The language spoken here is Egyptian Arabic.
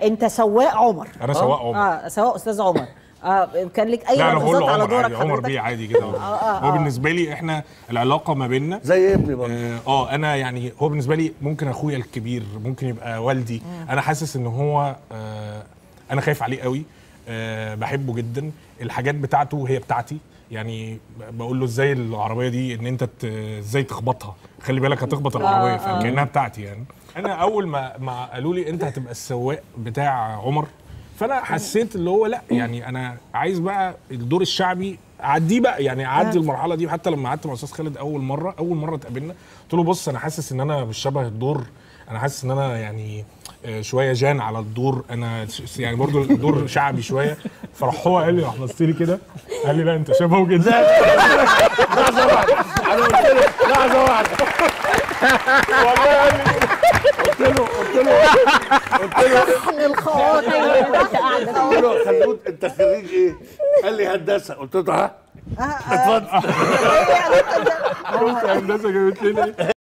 انت سواق عمر انا سواق عمر اه سواق استاذ عمر اه كان لك اي لا انا بقول ملحوظات له على عمر دورك عادي عمر حضرتك؟ بيه عادي كده آه، هو آه. بالنسبه لي احنا العلاقه ما بيننا زي ابني برضه اه آه، انا يعني هو بالنسبه لي ممكن اخويا الكبير ممكن يبقى والدي انا حاسس ان هو آه انا خايف عليه قوي آه بحبه جدا الحاجات بتاعته هي بتاعتي يعني بقول له ازاي العربيه دي ان انت ت- ازاي تخبطها خلي بالك هتخبط العربيه فاهم كانها بتاعتي يعني انا اول ما ما قالوا لي انت هتبقى السواق بتاع عمر فانا حسيت اللي هو لا يعني انا عايز بقى الدور الشعبي اعديه بقى يعني اعدي المرحله دي حتى لما قعدت مع استاذ خالد اول مره اول مره اتقابلنا قلت له بص انا حاسس ان انا مش شبه الدور انا حاسس ان انا يعني آه، شويه جان على الدور انا ش- يعني برضو الدور شعبي شويه فراح هو قال لي راح بص لي كده قال لي لا انت شبهه جدا لحظه واحده انا قلت له لحظه واحده قلت له قلت له قلت له احن الخواطر قلت له خلود انت خريج ايه؟ قال لي هندسه قلت له ها اتفضل قلت هندسه جابت لنا إيه؟